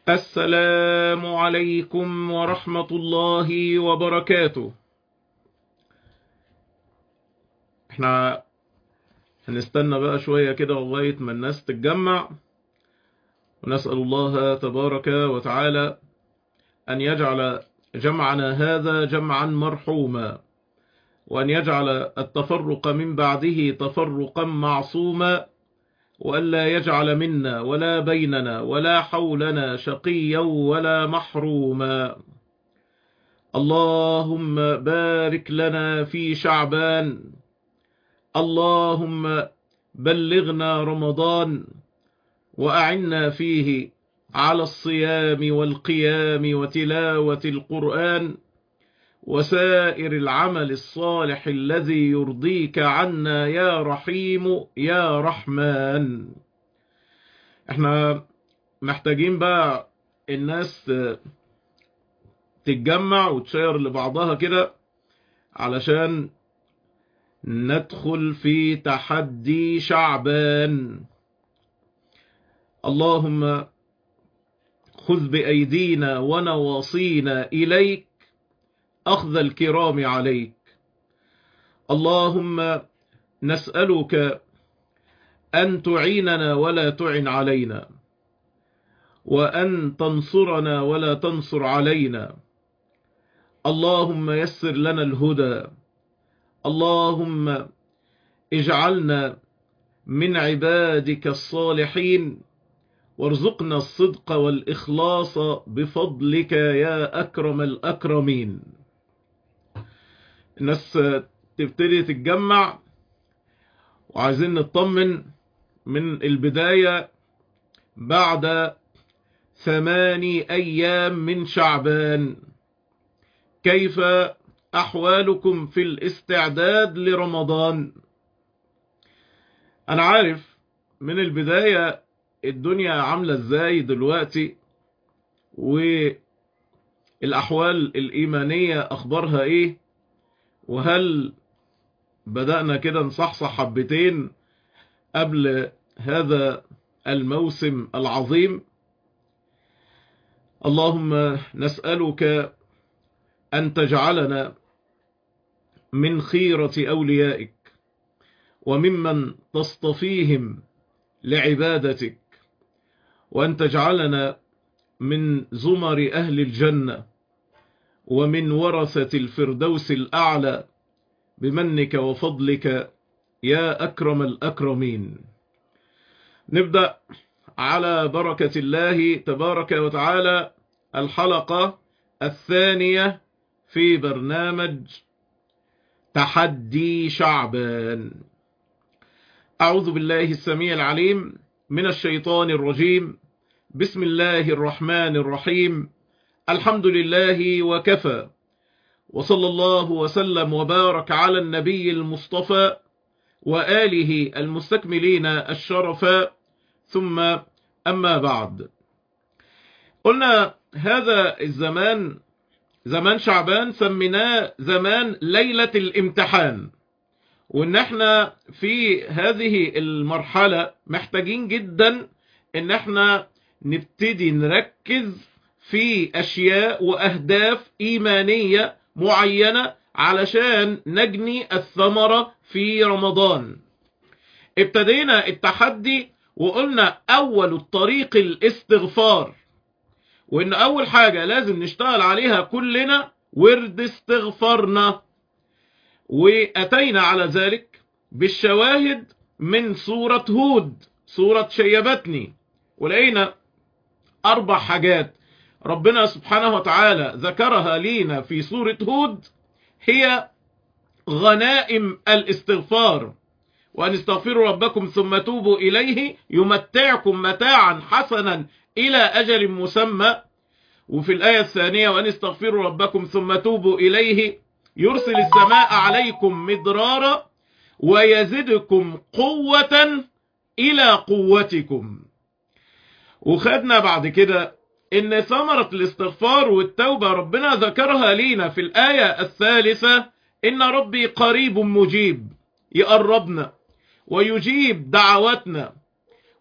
السلام عليكم ورحمة الله وبركاته احنا هنستنى بقى شوية كده لغاية ما الناس تتجمع ونسأل الله تبارك وتعالى أن يجعل جمعنا هذا جمعا مرحوما وأن يجعل التفرق من بعده تفرقا معصوما وألا يجعل منا ولا بيننا ولا حولنا شقيا ولا محروما اللهم بارك لنا في شعبان اللهم بلغنا رمضان وأعنا فيه على الصيام والقيام وتلاوة القرآن وسائر العمل الصالح الذي يرضيك عنا يا رحيم يا رحمن احنا محتاجين بقى الناس تتجمع وتشير لبعضها كده علشان ندخل في تحدي شعبان اللهم خذ بأيدينا ونواصينا إليك أخذ الكرام عليك اللهم نسألك أن تعيننا ولا تعن علينا وأن تنصرنا ولا تنصر علينا اللهم يسر لنا الهدى اللهم اجعلنا من عبادك الصالحين وارزقنا الصدق والإخلاص بفضلك يا أكرم الأكرمين الناس تبتدي تتجمع وعايزين نطمن من البداية بعد ثماني أيام من شعبان كيف أحوالكم في الاستعداد لرمضان أنا عارف من البداية الدنيا عاملة ازاي دلوقتي والأحوال الإيمانية أخبارها إيه وهل بدأنا كده نصحصح حبتين قبل هذا الموسم العظيم اللهم نسألك أن تجعلنا من خيرة أوليائك وممن تصطفيهم لعبادتك وأن تجعلنا من زمر أهل الجنة ومن ورثة الفردوس الأعلى بمنك وفضلك يا أكرم الأكرمين نبدأ على بركة الله تبارك وتعالى الحلقة الثانية في برنامج تحدي شعبان أعوذ بالله السميع العليم من الشيطان الرجيم بسم الله الرحمن الرحيم الحمد لله وكفى وصلى الله وسلم وبارك على النبي المصطفى وآله المستكملين الشرفا ثم أما بعد قلنا هذا الزمان زمان شعبان سميناه زمان ليلة الامتحان وان احنا في هذه المرحلة محتاجين جدا ان احنا نبتدي نركز في اشياء واهداف ايمانية معينة علشان نجني الثمرة في رمضان ابتدينا التحدي وقلنا اول الطريق الاستغفار وان اول حاجة لازم نشتغل عليها كلنا ورد استغفارنا واتينا على ذلك بالشواهد من سورة هود سورة شيبتني ولقينا اربع حاجات ربنا سبحانه وتعالى ذكرها لينا في سورة هود هي غنائم الاستغفار وأن استغفروا ربكم ثم توبوا إليه يمتعكم متاعا حسنا إلى أجل مسمى وفي الآية الثانية وأن استغفروا ربكم ثم توبوا إليه يرسل السماء عليكم مدرارا ويزدكم قوة إلى قوتكم وخدنا بعد كده ان ثمرة الاستغفار والتوبة ربنا ذكرها لينا في الآية الثالثة ان ربي قريب مجيب يقربنا ويجيب دعواتنا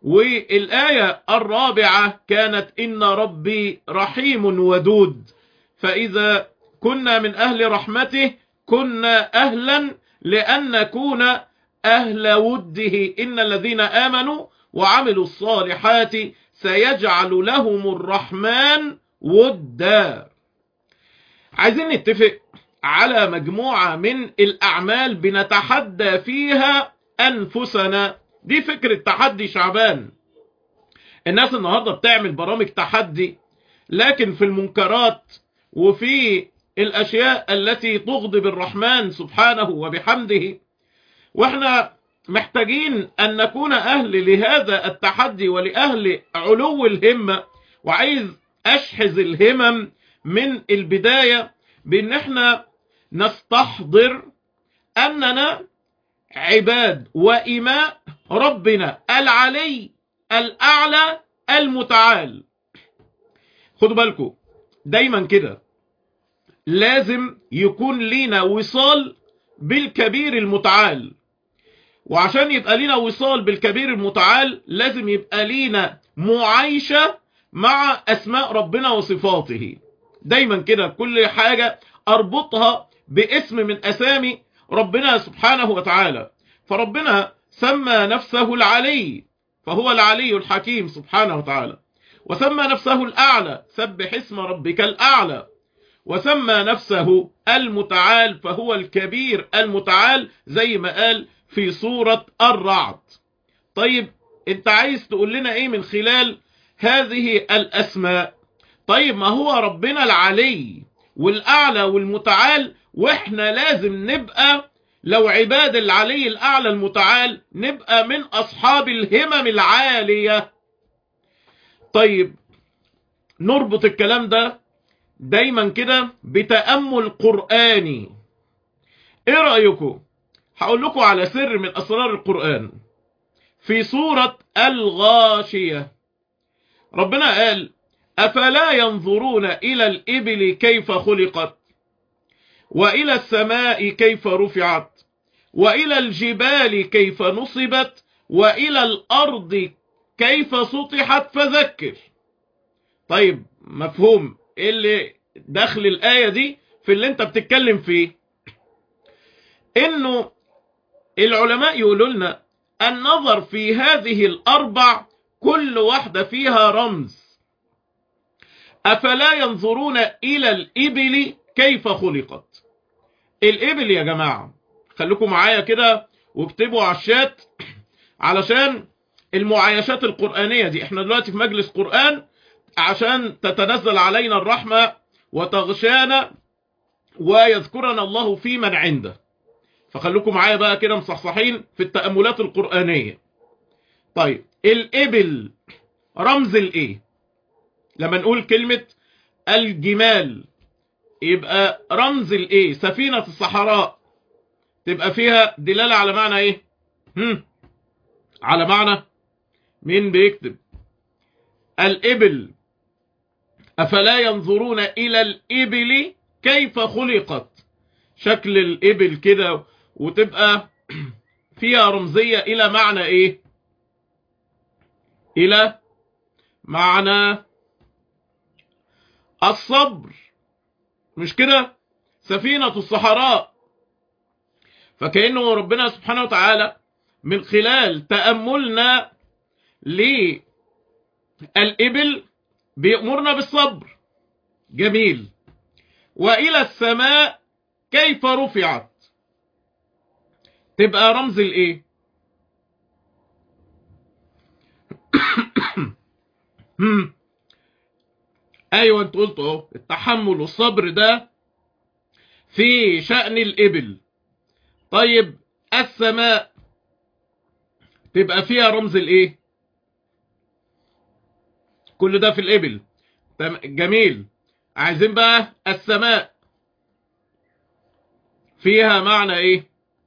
والآية الرابعة كانت إن ربي رحيم ودود فإذا كنا من أهل رحمته كنا أهلا لأن نكون أهل وده إن الذين آمنوا وعملوا الصالحات سيجعل لهم الرحمن ودا عايزين نتفق على مجموعة من الأعمال بنتحدى فيها أنفسنا دي فكرة تحدي شعبان الناس النهاردة بتعمل برامج تحدي لكن في المنكرات وفي الأشياء التي تغضب الرحمن سبحانه وبحمده واحنا محتاجين أن نكون أهل لهذا التحدي ولأهل علو الهمة وعايز أشحذ الهمم من البداية بأن احنا نستحضر أننا عباد وإماء ربنا العلي الأعلى المتعال خدوا بالكم دايما كده لازم يكون لينا وصال بالكبير المتعال وعشان يبقى لينا وصال بالكبير المتعال لازم يبقى لينا معايشة مع أسماء ربنا وصفاته دايما كده كل حاجة أربطها باسم من أسامي ربنا سبحانه وتعالى فربنا سمى نفسه العلي فهو العلي الحكيم سبحانه وتعالى وسمى نفسه الأعلى سبح اسم ربك الأعلى وسمى نفسه المتعال فهو الكبير المتعال زي ما قال في سورة الرعد طيب انت عايز تقول لنا ايه من خلال هذه الاسماء طيب ما هو ربنا العلي والاعلى والمتعال واحنا لازم نبقى لو عباد العلي الاعلى المتعال نبقى من اصحاب الهمم العالية طيب نربط الكلام ده دايما كده بتأمل قرآني ايه رأيكم هقول لكم على سر من اسرار القرآن في سورة الغاشية ربنا قال افلا ينظرون الى الابل كيف خلقت والى السماء كيف رفعت والى الجبال كيف نصبت والى الارض كيف سطحت فذكر طيب مفهوم ايه اللي دخل الآية دي في اللي انت بتتكلم فيه انه العلماء يقولوا لنا النظر في هذه الاربع كل واحدة فيها رمز افلا ينظرون الى الابل كيف خلقت الابل يا جماعة خليكم معايا كده واكتبوا على الشات علشان المعايشات القرآنية دي احنا دلوقتي في مجلس قرآن عشان تتنزل علينا الرحمة وتغشانا ويذكرنا الله في من عنده فخلوكم معايا بقى كده مصحصحين في التأملات القرآنية طيب الإبل رمز الإيه لما نقول كلمة الجمال يبقى رمز الإيه سفينة الصحراء تبقى فيها دلالة على معنى إيه هم؟ على معنى مين بيكتب الإبل أفلا ينظرون إلى الإبل كيف خلقت شكل الإبل كده وتبقى فيها رمزية إلى معنى إيه إلى معنى الصبر مش كده سفينة الصحراء فكأنه ربنا سبحانه وتعالى من خلال تأملنا للإبل بيأمرنا بالصبر جميل وإلى السماء كيف رفعت تبقى رمز الايه ايوه انت قلت اهو التحمل والصبر ده في شأن الإبل طيب السماء تبقى فيها رمز الايه كل ده في الإبل جميل عايزين بقى السماء فيها معنى ايه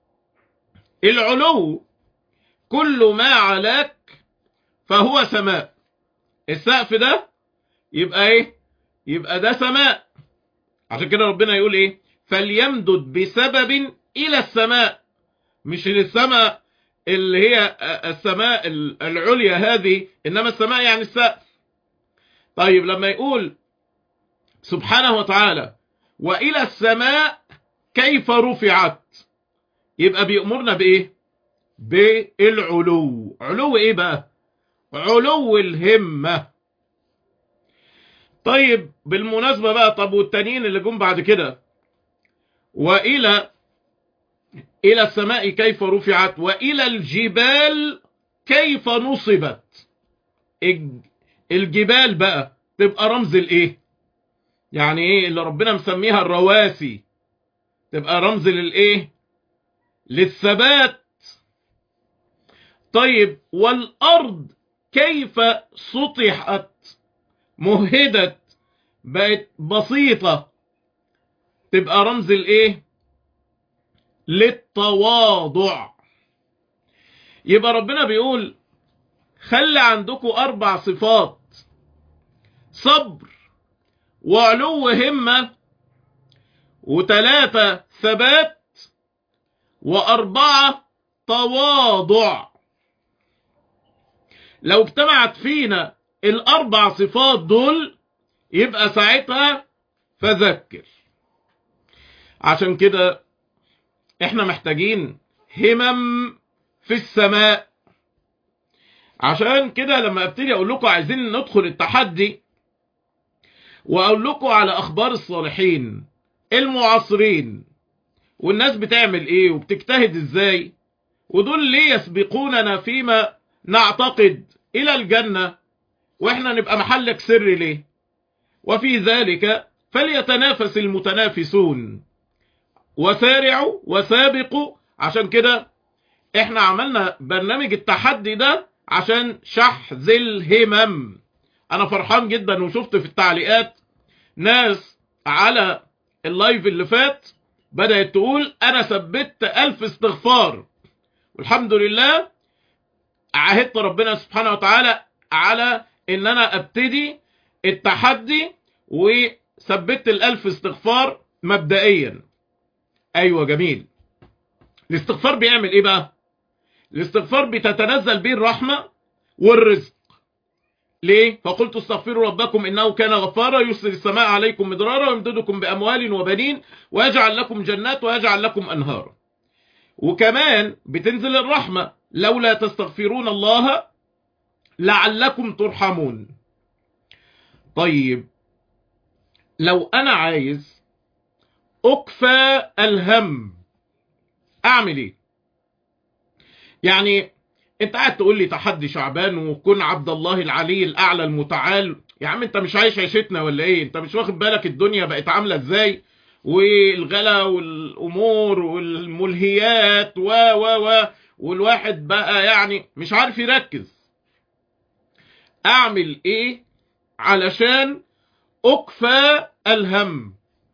العلو كل ما علاك فهو سماء السقف ده يبقى ايه يبقى ده سماء عشان كده ربنا يقول ايه فليمدد بسبب الى السماء مش للسماء اللي هي السماء العليا هذه إنما السماء يعني السقف طيب لما يقول سبحانه وتعالى وإلى السماء كيف رفعت يبقى بيأمرنا بإيه بالعلو علو إيه بقى علو الهمة طيب بالمناسبة بقى طب والتانيين اللي جم بعد كده وإلى إلى السماء كيف رفعت وإلى الجبال كيف نصبت الجبال بقى تبقى رمز الايه يعني ايه اللي ربنا مسميها الرواسي تبقى رمز للايه للثبات طيب والارض كيف سطحت مهدت بقت بسيطة تبقى رمز الايه للتواضع يبقى ربنا بيقول خلي عندكم اربع صفات صبر وعلو همة وتلاتة ثبات واربعة تواضع لو اجتمعت فينا الاربع صفات دول يبقى ساعتها فذكر عشان كده احنا محتاجين همم في السماء عشان كده لما ابتدي اقول لكم عايزين ندخل التحدي واقول لكم على اخبار الصالحين المعاصرين والناس بتعمل ايه وبتجتهد ازاي ودول ليه يسبقوننا فيما نعتقد الى الجنة واحنا نبقى محلك سر ليه وفي ذلك فليتنافس المتنافسون وسارعوا وسابقوا عشان كده احنا عملنا برنامج التحدي ده عشان شحذ الهمم انا فرحان جدا وشفت في التعليقات ناس على اللايف اللي فات بدأت تقول انا ثبت الف استغفار والحمد لله عهدت ربنا سبحانه وتعالى على ان انا ابتدي التحدي وثبت الالف استغفار مبدئيا ايوه جميل الاستغفار بيعمل ايه بقى الاستغفار بتتنزل به الرحمة والرزق ليه فقلت استغفروا ربكم انه كان غفارا يرسل السماء عليكم مدرارا ويمددكم باموال وبنين ويجعل لكم جنات ويجعل لكم انهارا وكمان بتنزل الرحمة لولا تستغفرون الله لعلكم ترحمون طيب لو انا عايز اكفى الهم اعمل ايه يعني انت قاعد تقول لي تحدي شعبان وكن عبد الله العلي الاعلى المتعال يا عم انت مش عايش عيشتنا ولا ايه انت مش واخد بالك الدنيا بقت عامله ازاي والغلا والامور والملهيات و و و والواحد بقى يعني مش عارف يركز اعمل ايه علشان اكفى الهم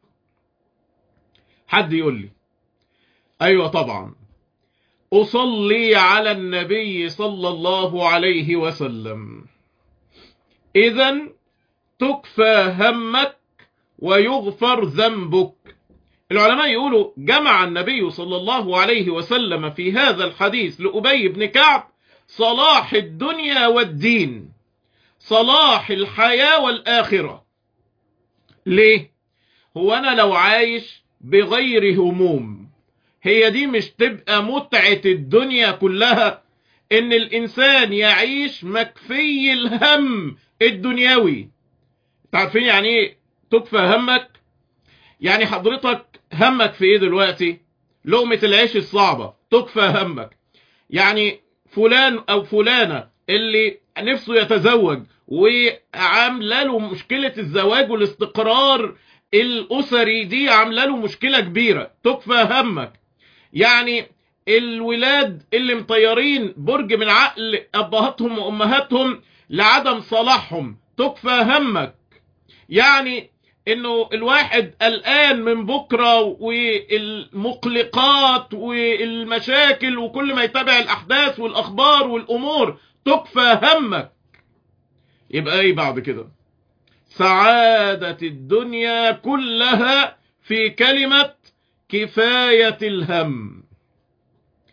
حد يقول لي ايوه طبعا اصلي على النبي صلى الله عليه وسلم اذا تكفى همك ويغفر ذنبك العلماء يقولوا جمع النبي صلى الله عليه وسلم في هذا الحديث لأبي بن كعب صلاح الدنيا والدين صلاح الحياة والآخرة ليه؟ هو أنا لو عايش بغير هموم هي دي مش تبقى متعة الدنيا كلها ان الانسان يعيش مكفي الهم الدنيوي تعرفين يعني ايه تكفى همك يعني حضرتك همك في ايه دلوقتي لقمة العيش الصعبة تكفى همك يعني فلان او فلانة اللي نفسه يتزوج وعامله له مشكلة الزواج والاستقرار الاسري دي عامله له مشكلة كبيرة تكفى همك يعني الولاد اللي مطيرين برج من عقل ابهاتهم وامهاتهم لعدم صلاحهم تكفى همك يعني انه الواحد قلقان من بكرة والمقلقات والمشاكل وكل ما يتابع الاحداث والاخبار والامور تكفى همك يبقى ايه بعد كده سعادة الدنيا كلها في كلمة كفاية الهم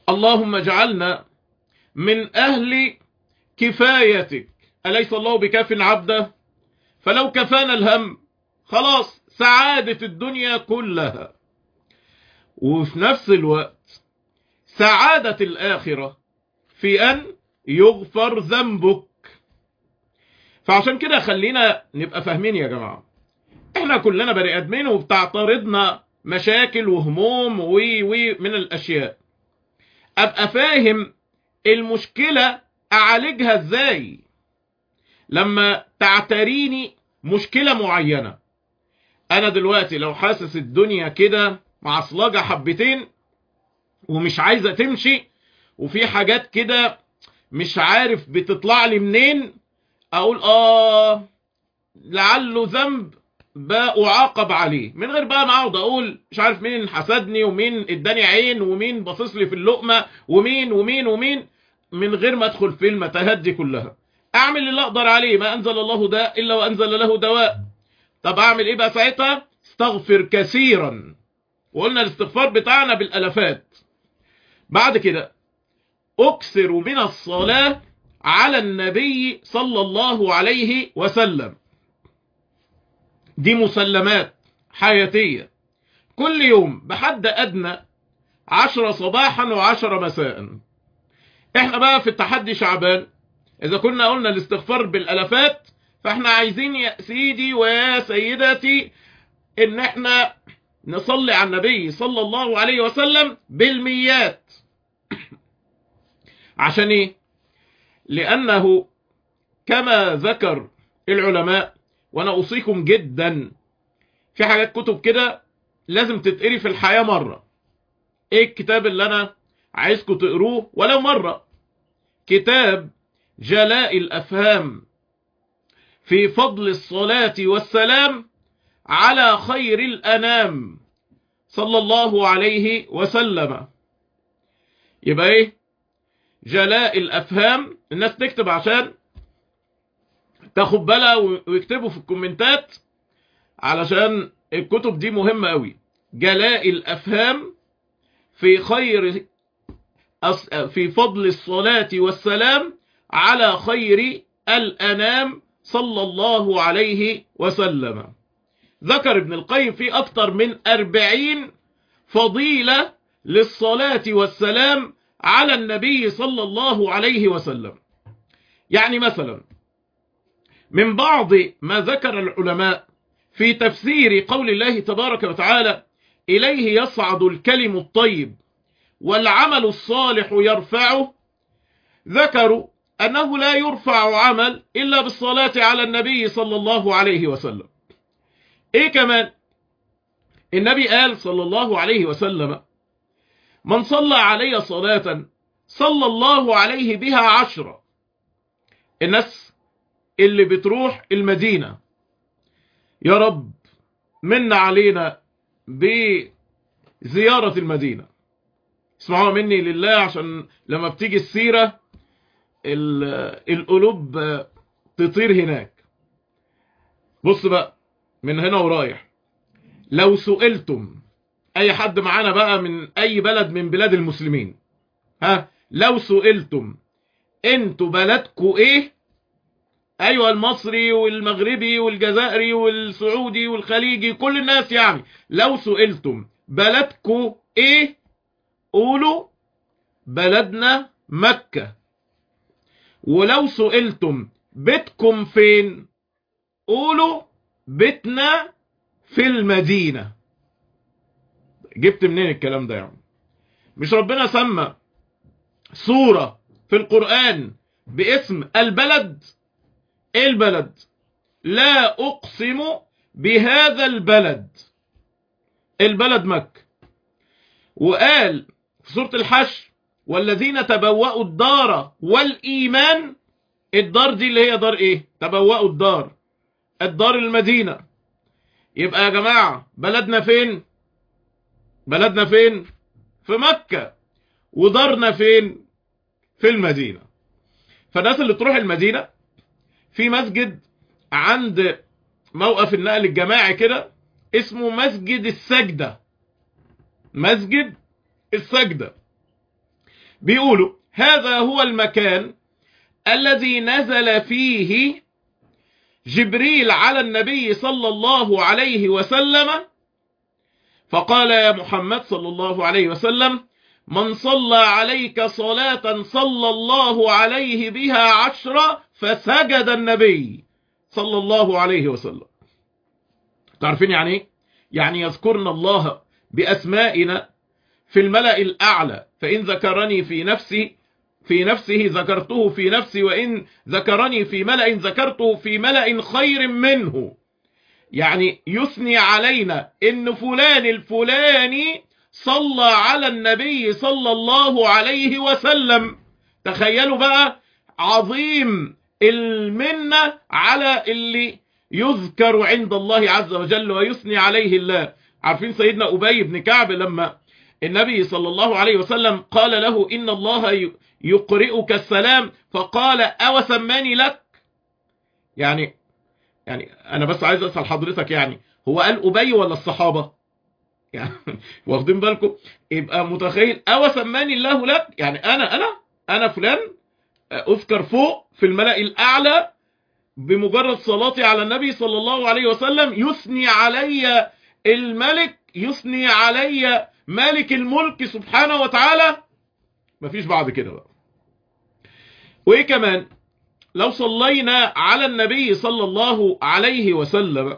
اللهم اجعلنا من أهل كفايتك أليس الله بكاف عبده فلو كفانا الهم خلاص سعادة الدنيا كلها وفي نفس الوقت سعادة الآخرة في أن يغفر ذنبك فعشان كده خلينا نبقى فاهمين يا جماعة احنا كلنا بني ادمين وبتعترضنا مشاكل وهموم وي وي من الاشياء ابقى فاهم المشكلة اعالجها ازاي لما تعتريني مشكلة معينة انا دلوقتي لو حاسس الدنيا كده معصلجة حبتين ومش عايزة تمشي وفي حاجات كده مش عارف بتطلع لي منين اقول اه لعله ذنب بأعاقب عليه من غير بقى ما اقعد اقول مش عارف مين حسدني ومين اداني عين ومين باصص لي في اللقمه ومين ومين ومين من غير ما ادخل في المتاهات دي كلها اعمل اللي اقدر عليه ما انزل الله داء الا وانزل له دواء طب اعمل ايه بقى ساعتها استغفر كثيرا وقلنا الاستغفار بتاعنا بالالافات بعد كده اكثر من الصلاه على النبي صلى الله عليه وسلم دي مسلمات حياتية كل يوم بحد أدنى عشرة صباحا وعشرة مساء احنا بقى في التحدي شعبان اذا كنا قلنا الاستغفار بالالافات فاحنا عايزين يا سيدي ويا سيدتي ان احنا نصلي على النبي صلى الله عليه وسلم بالميات عشان ايه لانه كما ذكر العلماء وانا اوصيكم جدا في حاجات كتب كده لازم تتقري في الحياة مرة ايه الكتاب اللي انا عايزكم تقروه ولو مرة كتاب جلاء الافهام في فضل الصلاة والسلام على خير الانام صلى الله عليه وسلم يبقى ايه جلاء الافهام الناس تكتب عشان تاخد بالها ويكتبوا في الكومنتات علشان الكتب دي مهمة قوي جلاء الافهام في خير في فضل الصلاة والسلام على خير الانام صلى الله عليه وسلم ذكر ابن القيم في اكتر من اربعين فضيلة للصلاة والسلام على النبي صلى الله عليه وسلم يعني مثلا من بعض ما ذكر العلماء في تفسير قول الله تبارك وتعالى إليه يصعد الكلم الطيب والعمل الصالح يرفعه ذكروا أنه لا يرفع عمل إلا بالصلاة على النبي صلى الله عليه وسلم إيه كمان النبي قال صلى الله عليه وسلم من صلى علي صلاة صلى الله عليه بها عشرة الناس اللي بتروح المدينة يا رب من علينا بزيارة المدينة اسمعوا مني لله عشان لما بتيجي السيرة القلوب تطير هناك بص بقى من هنا ورايح لو سئلتم اي حد معانا بقى من اي بلد من بلاد المسلمين ها لو سئلتم انتوا بلدكوا ايه ايوه المصري والمغربي والجزائري والسعودي والخليجي كل الناس يعني لو سئلتم بلدكوا ايه قولوا بلدنا مكة ولو سئلتم بيتكم فين قولوا بيتنا في المدينة جبت منين الكلام ده يعني مش ربنا سمى سورة في القرآن باسم البلد ايه البلد لا اقسم بهذا البلد البلد مكة وقال في سورة الحشر والذين تبوأوا الدار والإيمان الدار دي اللي هي دار ايه تبوأوا الدار الدار المدينة يبقى يا جماعة بلدنا فين بلدنا فين في مكة ودارنا فين في المدينة فالناس اللي تروح المدينة في مسجد عند موقف النقل الجماعي كده اسمه مسجد السجدة مسجد السجدة بيقولوا هذا هو المكان الذي نزل فيه جبريل على النبي صلى الله عليه وسلم فقال يا محمد صلى الله عليه وسلم من صلى عليك صلاة صلى الله عليه بها عشرة فسجد النبي صلى الله عليه وسلم تعرفين يعني ايه؟ يعني يذكرنا الله بأسمائنا في الملأ الأعلى فإن ذكرني في نفسي في نفسه ذكرته في نفسي وإن ذكرني في ملأ ذكرته في ملأ خير منه يعني يثني علينا إن فلان الفلاني صلى على النبي صلى الله عليه وسلم تخيلوا بقى عظيم المنة على اللي يذكر عند الله عز وجل ويثني عليه الله عارفين سيدنا أبي بن كعب لما النبي صلى الله عليه وسلم قال له إن الله يقرئك السلام فقال أو سماني لك يعني يعني أنا بس عايز أسأل حضرتك يعني هو قال أبي ولا الصحابة يعني واخدين بالكم يبقى متخيل أو سماني الله لك يعني أنا أنا أنا فلان أذكر فوق في الملأ الأعلى بمجرد صلاتي على النبي صلى الله عليه وسلم يثني علي الملك يثني علي مالك الملك سبحانه وتعالى مفيش بعد كده بقى وايه كمان لو صلينا على النبي صلى الله عليه وسلم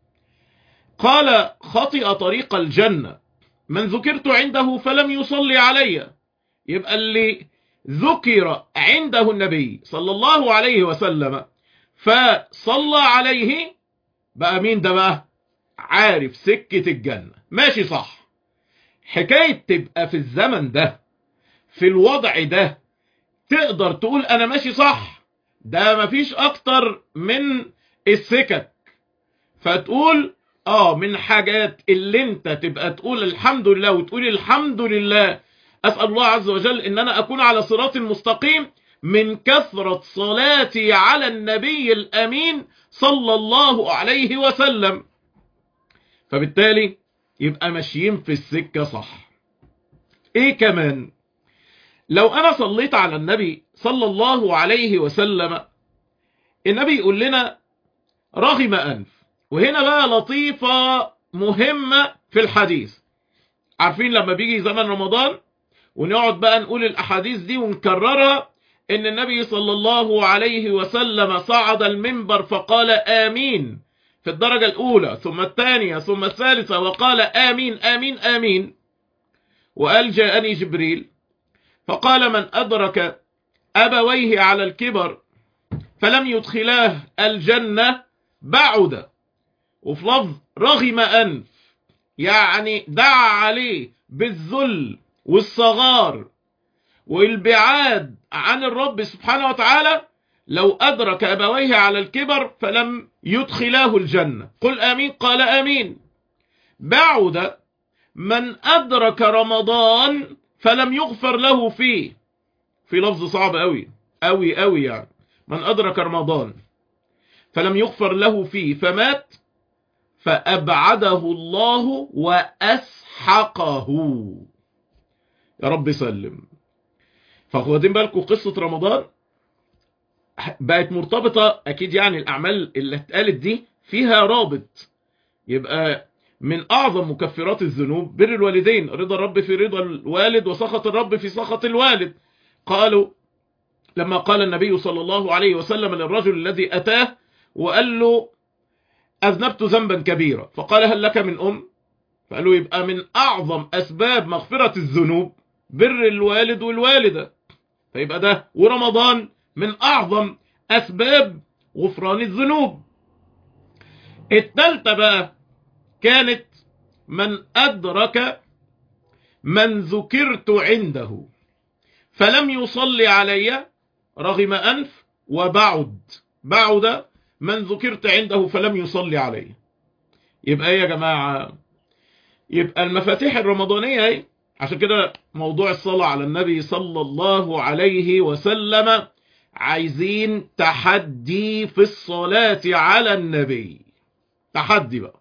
قال خطئ طريق الجنة من ذكرت عنده فلم يصلي علي يبقى اللي ذكر عنده النبي صلى الله عليه وسلم فصلى عليه بقى مين ده بقى عارف سكة الجنة ماشي صح حكاية تبقى في الزمن ده في الوضع ده تقدر تقول انا ماشي صح ده مفيش اكتر من السكك فتقول اه من حاجات اللي انت تبقى تقول الحمد لله وتقول الحمد لله اسأل الله عز وجل ان انا اكون على صراط مستقيم من كثرة صلاتي على النبي الامين صلى الله عليه وسلم فبالتالي يبقى ماشيين في السكة صح ايه كمان لو انا صليت على النبي صلى الله عليه وسلم النبي يقول لنا رغم انف وهنا بقى لطيفة مهمة في الحديث عارفين لما بيجي زمن رمضان ونقعد بقى نقول الاحاديث دي ونكررها ان النبي صلى الله عليه وسلم صعد المنبر فقال امين في الدرجة الاولى ثم الثانية ثم الثالثة وقال امين امين امين وقال جاءني جبريل فقال من ادرك ابويه على الكبر فلم يدخلاه الجنة بعد وفي لفظ رغم انف يعني دعا عليه بالذل والصغار والبعاد عن الرب سبحانه وتعالى لو أدرك أبويه على الكبر فلم يدخلاه الجنة قل آمين قال آمين بعد من أدرك رمضان فلم يغفر له فيه في لفظ صعب أوي أوي أوي يعني من أدرك رمضان فلم يغفر له فيه فمات فأبعده الله وأسحقه يا رب سلم فاخدين بالكم قصة رمضان بقت مرتبطة أكيد يعني الأعمال اللي اتقالت دي فيها رابط يبقى من أعظم مكفرات الذنوب بر الوالدين رضا الرب في رضا الوالد وسخط الرب في سخط الوالد قالوا لما قال النبي صلى الله عليه وسلم للرجل الذي أتاه وقال له أذنبت ذنبا كبيرا فقال هل لك من أم فقال له يبقى من أعظم أسباب مغفرة الذنوب بر الوالد والوالدة فيبقى ده ورمضان من أعظم أسباب غفران الذنوب التالتة بقى كانت من أدرك من ذكرت عنده فلم يصلي علي رغم أنف وبعد بعد من ذكرت عنده فلم يصلي علي يبقى ايه يا جماعة يبقى المفاتيح الرمضانية ايه عشان كده موضوع الصلاة على النبي صلى الله عليه وسلم عايزين تحدي في الصلاة على النبي تحدي بقى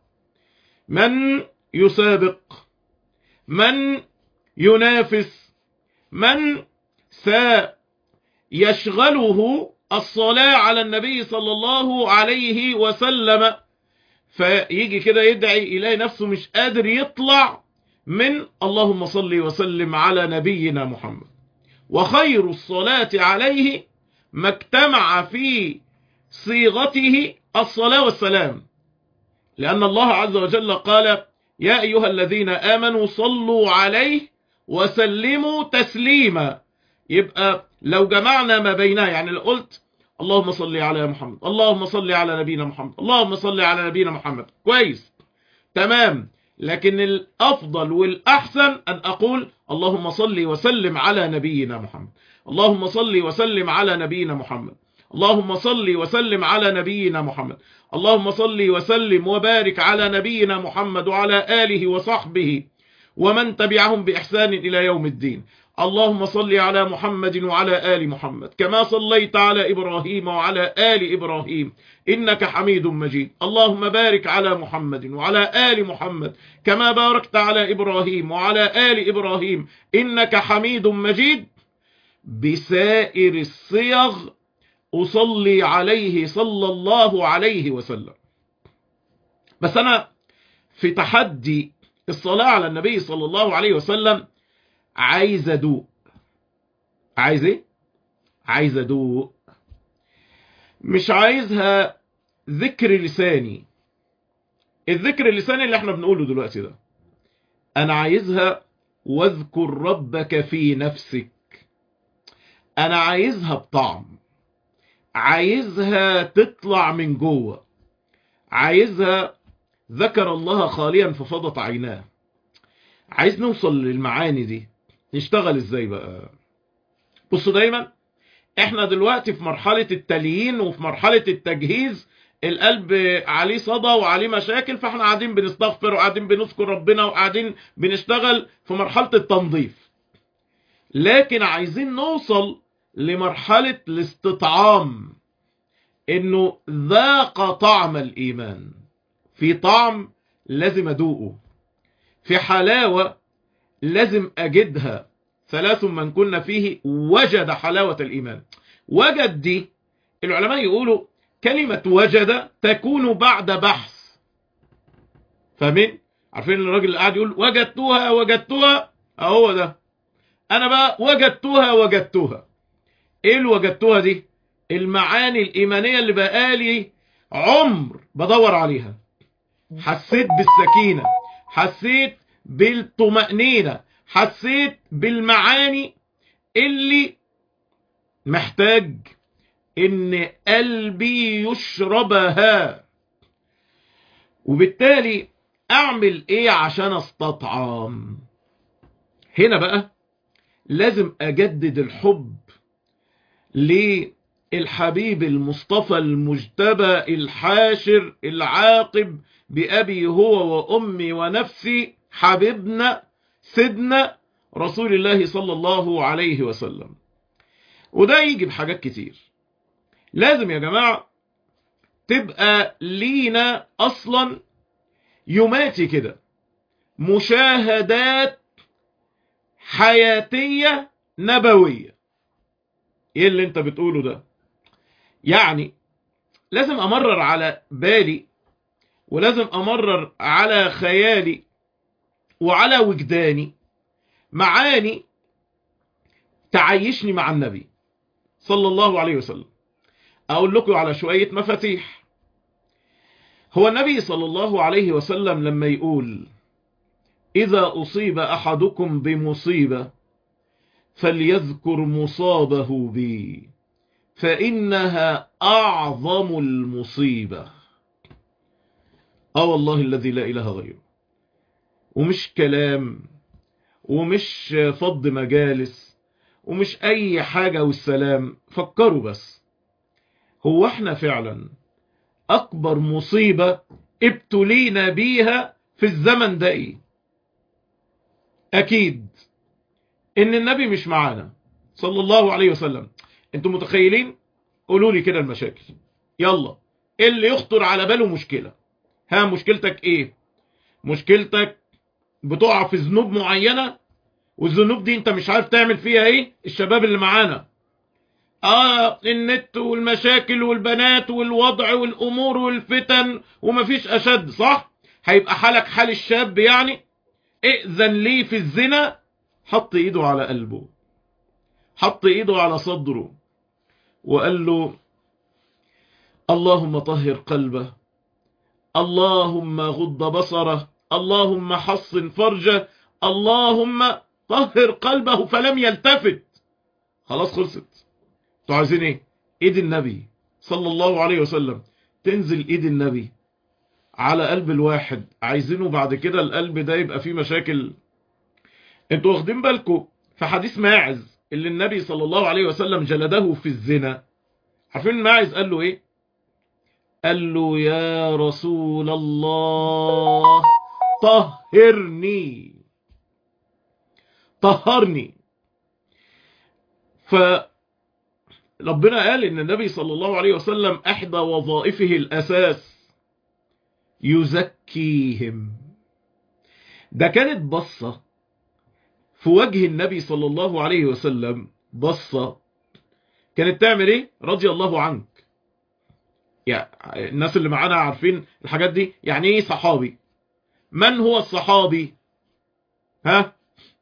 من يسابق من ينافس من سيشغله الصلاة على النبي صلى الله عليه وسلم فيجي كده يدعي يلاقي نفسه مش قادر يطلع من اللهم صل وسلم على نبينا محمد وخير الصلاة عليه ما اجتمع في صيغته الصلاة والسلام لأن الله عز وجل قال يا أيها الذين آمنوا صلوا عليه وسلموا تسليما يبقى لو جمعنا ما بينها يعني لو قلت اللهم صل على محمد اللهم صل على نبينا محمد اللهم صل على نبينا محمد كويس تمام لكن الأفضل والأحسن أن أقول اللهم صل وسلم على نبينا محمد اللهم صل وسلم على نبينا محمد اللهم صل وسلم على نبينا محمد اللهم صل وسلم وبارك على نبينا محمد وعلى آله وصحبه ومن تبعهم بإحسان إلى يوم الدين اللهم صل على محمد وعلى آل محمد كما صليت على إبراهيم وعلى آل إبراهيم إنك حميد مجيد اللهم بارك على محمد وعلى آل محمد كما باركت على إبراهيم وعلى آل إبراهيم إنك حميد مجيد بسائر الصيغ أصلي عليه صلى الله عليه وسلم بس أنا في تحدي الصلاة على النبي صلى الله عليه وسلم عايز أدوق عايز ايه عايز أدوق مش عايزها ذكر لساني الذكر اللساني اللي احنا بنقوله دلوقتي ده انا عايزها واذكر ربك في نفسك انا عايزها بطعم عايزها تطلع من جوه عايزها ذكر الله خاليا ففضت عيناه عايز نوصل للمعاني دي نشتغل ازاي بقى بصوا دايما احنا دلوقتي في مرحلة التليين وفي مرحلة التجهيز القلب عليه صدى وعليه مشاكل فاحنا قاعدين بنستغفر وقاعدين بنذكر ربنا وقاعدين بنشتغل في مرحلة التنظيف لكن عايزين نوصل لمرحلة الاستطعام انه ذاق طعم الايمان في طعم لازم ادوقه في حلاوة لازم اجدها ثلاث من كنا فيه وجد حلاوة الايمان وجد دي العلماء يقولوا كلمة وجد تكون بعد بحث فاهمين عارفين الراجل اللي قاعد يقول وجدتها وجدتها اهو ده انا بقى وجدتها وجدتها ايه اللي وجدتها دي المعاني الايمانية اللي بقالي عمر بدور عليها حسيت بالسكينة حسيت بالطمأنينة حسيت بالمعاني اللي محتاج ان قلبي يشربها وبالتالي اعمل ايه عشان استطعم هنا بقى لازم اجدد الحب للحبيب المصطفى المجتبى الحاشر العاقب بأبي هو وأمي ونفسي حبيبنا سيدنا رسول الله صلى الله عليه وسلم وده يجي بحاجات كتير لازم يا جماعة تبقى لينا أصلا يوماتي كده مشاهدات حياتية نبوية ايه اللي انت بتقوله ده يعني لازم امرر على بالي ولازم امرر على خيالي وعلى وجداني معاني تعيشني مع النبي صلى الله عليه وسلم اقول لكم على شوية مفاتيح هو النبي صلى الله عليه وسلم لما يقول اذا اصيب احدكم بمصيبة فليذكر مصابه بي فإنها أعظم المصيبة اه والله الذي لا إله غيره ومش كلام ومش فض مجالس ومش أي حاجة والسلام فكروا بس هو احنا فعلا أكبر مصيبة ابتلينا بيها في الزمن ده ايه أكيد ان النبي مش معانا صلى الله عليه وسلم انتم متخيلين قولوا لي كده المشاكل يلا إيه اللي يخطر على باله مشكلة ها مشكلتك ايه مشكلتك بتقع في ذنوب معينة والذنوب دي انت مش عارف تعمل فيها ايه الشباب اللي معانا اه النت والمشاكل والبنات والوضع والامور والفتن ومفيش اشد صح هيبقى حالك حال الشاب يعني ائذن لي في الزنا حط ايده على قلبه حط ايده على صدره وقال له اللهم طهر قلبه اللهم غض بصره اللهم حصن فرجه اللهم طهر قلبه فلم يلتفت خلاص خلصت انتوا عايزين ايه ايد النبي صلى الله عليه وسلم تنزل ايد النبي على قلب الواحد عايزينه بعد كده القلب ده يبقى فيه مشاكل انتوا واخدين بالكم في حديث ماعز اللي النبي صلى الله عليه وسلم جلده في الزنا عارفين ماعز قال له ايه قال له يا رسول الله طهرني طهرني فربنا قال ان النبي صلى الله عليه وسلم احدى وظائفه الاساس يزكيهم ده كانت بصة في وجه النبي صلى الله عليه وسلم بصة كانت تعمل ايه رضي الله عنك يعني الناس اللي معانا عارفين الحاجات دي يعني ايه صحابي من هو الصحابي ها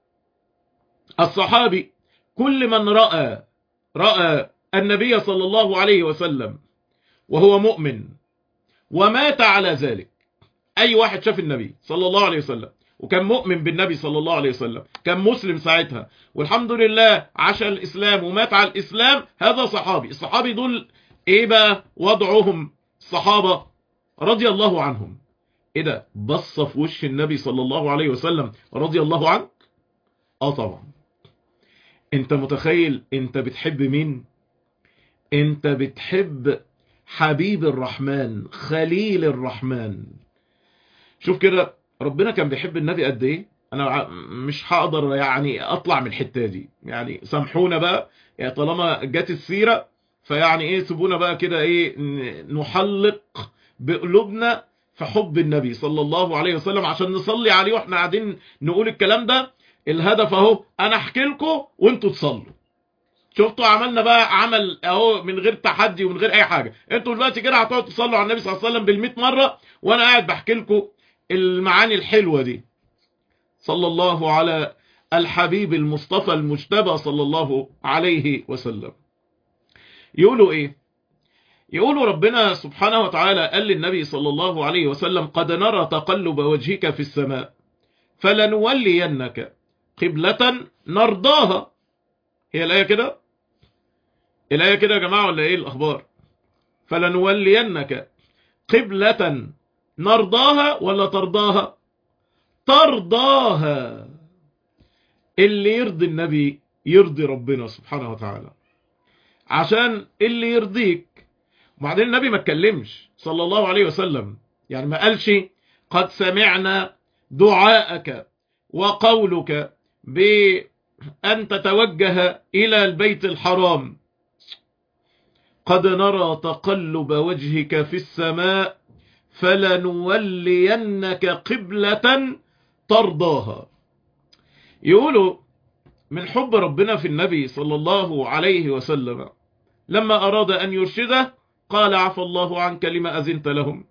الصحابي كل من رأى رأى النبي صلى الله عليه وسلم وهو مؤمن ومات على ذلك اي واحد شاف النبي صلى الله عليه وسلم وكان مؤمن بالنبي صلى الله عليه وسلم كان مسلم ساعتها والحمد لله عاش الاسلام ومات على الاسلام هذا صحابي الصحابي دول ايه بقى وضعهم الصحابة رضي الله عنهم ايه ده بص في وش النبي صلى الله عليه وسلم رضي الله عنك اه طبعا انت متخيل انت بتحب مين انت بتحب حبيب الرحمن خليل الرحمن شوف كده ربنا كان بيحب النبي قد ايه انا مش هقدر يعني اطلع من الحته دي يعني سامحونا بقى يعني طالما جت السيره فيعني ايه سيبونا بقى كده ايه نحلق بقلوبنا في حب النبي صلى الله عليه وسلم عشان نصلي عليه واحنا قاعدين نقول الكلام ده الهدف اهو انا احكي لكم وانتوا تصلوا شفتوا عملنا بقى عمل اهو من غير تحدي ومن غير اي حاجه انتوا دلوقتي كده هتقعدوا تصلوا على النبي صلى الله عليه وسلم بال100 مره وانا قاعد بحكي لكم المعاني الحلوه دي صلى الله على الحبيب المصطفى المجتبى صلى الله عليه وسلم يقولوا ايه يقولوا ربنا سبحانه وتعالى قال للنبي صلى الله عليه وسلم قد نرى تقلب وجهك في السماء فلنولينك قبلة نرضاها هي الآية كده الآية كده يا جماعة ولا ايه الأخبار فلنولينك قبلة نرضاها ولا ترضاها ترضاها اللي يرضي النبي يرضي ربنا سبحانه وتعالى عشان اللي يرضيك وبعدين النبي ما اتكلمش صلى الله عليه وسلم يعني ما قالش قد سمعنا دعاءك وقولك بأن تتوجه إلى البيت الحرام قد نرى تقلب وجهك في السماء فلنولينك قبلة ترضاها يقولوا من حب ربنا في النبي صلى الله عليه وسلم لما أراد أن يرشده قال عفى الله عنك لما أذنت لهم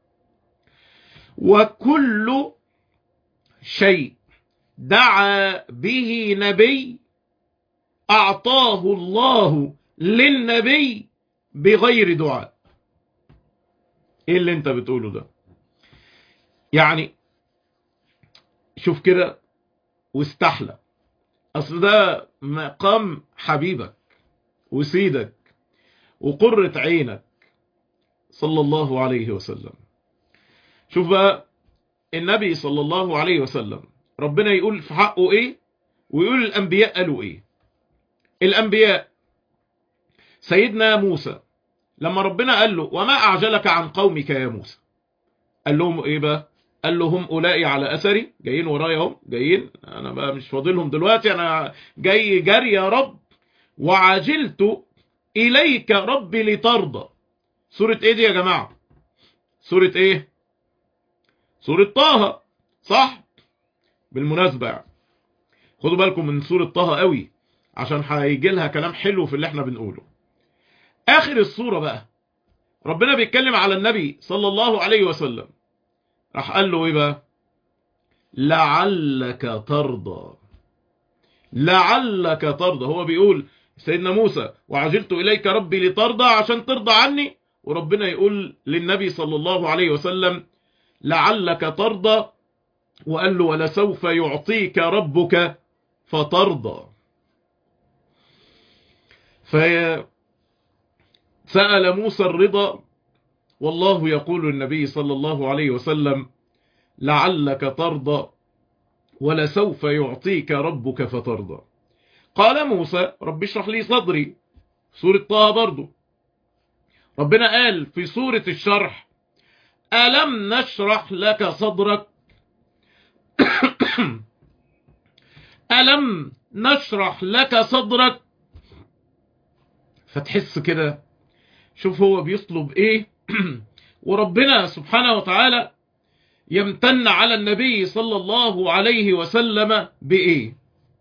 وكل شيء دعا به نبي أعطاه الله للنبي بغير دعاء ايه اللي انت بتقوله ده يعني شوف كده واستحلى اصل ده مقام حبيبك وسيدك وقرة عينك صلى الله عليه وسلم شوف بقى النبي صلى الله عليه وسلم ربنا يقول في حقه ايه ويقول الانبياء قالوا ايه الانبياء سيدنا موسى لما ربنا قال له وما اعجلك عن قومك يا موسى قال لهم ايه بقى قال له هم اولئي على اثري جايين ورايا هم جايين انا بقى مش فاضلهم دلوقتي انا جاي جري يا رب وعجلت اليك ربي لترضى سورة ايه دي يا جماعة سورة ايه سورة طه صح بالمناسبة يعني. خدوا بالكم من سورة طه قوي عشان هيجي لها كلام حلو في اللي احنا بنقوله اخر السورة بقى ربنا بيتكلم على النبي صلى الله عليه وسلم راح قال له ايه بقى لعلك ترضى لعلك ترضى هو بيقول سيدنا موسى وعجلت إليك ربي لترضى عشان ترضى عني وربنا يقول للنبي صلى الله عليه وسلم لعلك ترضى وقال له ولسوف يعطيك ربك فترضى فسأل موسى الرضا والله يقول النبي صلى الله عليه وسلم لعلك ترضى ولسوف يعطيك ربك فترضى قال موسى رب اشرح لي صدري سورة طه برضو ربنا قال في سورة الشرح ألم نشرح لك صدرك ألم نشرح لك صدرك فتحس كده شوف هو بيطلب ايه وربنا سبحانه وتعالى يمتن على النبي صلى الله عليه وسلم بايه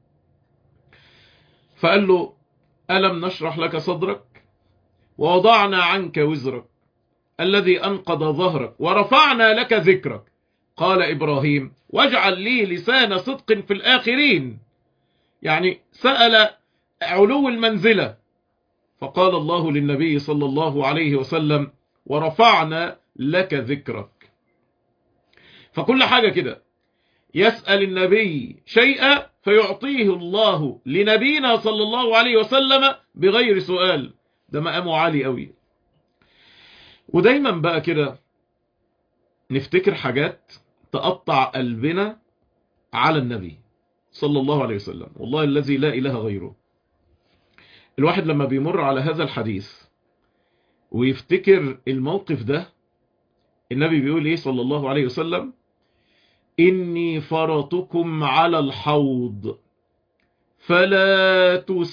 فقال له ألم نشرح لك صدرك ووضعنا عنك وزرك الذي أنقض ظهرك ورفعنا لك ذكرك قال إبراهيم واجعل لي لسان صدق في الآخرين يعني سأل علو المنزلة فقال الله للنبي صلى الله عليه وسلم ورفعنا لك ذكرك فكل حاجة كده يسأل النبي شيئا فيعطيه الله لنبينا صلى الله عليه وسلم بغير سؤال ده مقامه عالي قوي ودايما بقى كده نفتكر حاجات تقطع قلبنا على النبي صلى الله عليه وسلم والله الذي لا إله غيره الواحد لما بيمر على هذا الحديث ويفتكر الموقف ده النبي بيقول ايه صلى الله عليه وسلم إني فرطكم على الحوض فلا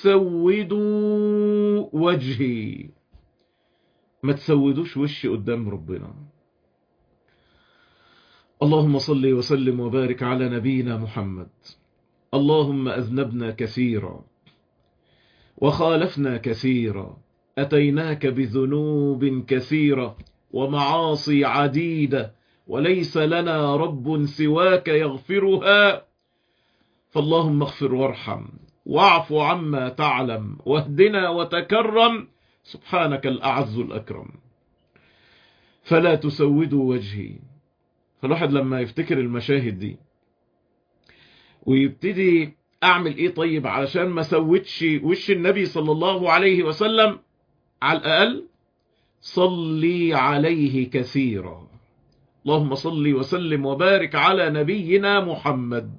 تسودوا وجهي ما تسودوش وشي قدام ربنا اللهم صل وسلم وبارك على نبينا محمد اللهم أذنبنا كثيرا وخالفنا كثيرا أتيناك بذنوب كثيرة ومعاصي عديدة وليس لنا رب سواك يغفرها فاللهم اغفر وارحم واعف عما تعلم واهدنا وتكرم سبحانك الأعز الأكرم فلا تسودوا وجهي فالواحد لما يفتكر المشاهد دي ويبتدي أعمل إيه طيب علشان ما سودش وش النبي صلى الله عليه وسلم على الأقل صلي عليه كثيرا اللهم صل وسلم وبارك على نبينا محمد